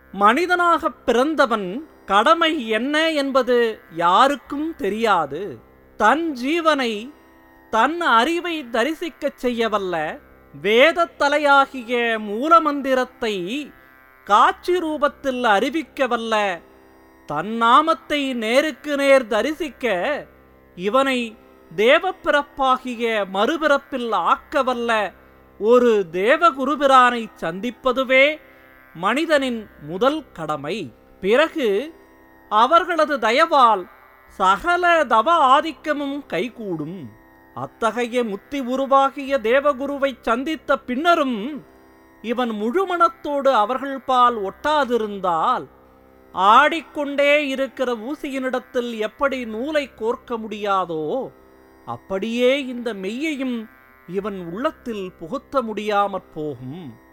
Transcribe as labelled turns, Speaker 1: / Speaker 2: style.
Speaker 1: மனிதனாகப் பிறந்தவன் கடமை என்ன என்பது யாருக்கும் தெரியாது தன் ஜீவனை தன் அறிவை தரிசிக்கச் செய்யவல்ல வேதத் தலையாகிய மூலமந்திரத்தை காட்சி ரூபத்தில் அறிவிக்கவல்ல தன் நாமத்தை நேருக்கு நேர் தரிசிக்க இவனை தேவப்பிறப்பாகிய மறுபிறப்பில் ஆக்கவல்ல ஒரு தேவகுருபிரானை சந்திப்பதுவே மனிதனின் முதல் கடமை பிறகு அவர்களது தயவால் சகல தவ ஆதிக்கமும் கைகூடும் அத்தகைய முத்தி உருவாகிய தேவகுருவைச் சந்தித்த பின்னரும் இவன் முழுமனத்தோடு அவர்கள் பால் ஒட்டாதிருந்தால் ஆடிக்கொண்டே இருக்கிற ஊசியினிடத்தில் எப்படி நூலை கோர்க்க முடியாதோ அப்படியே இந்த மெய்யையும் இவன் உள்ளத்தில் புகுத்த முடியாமற் போகும்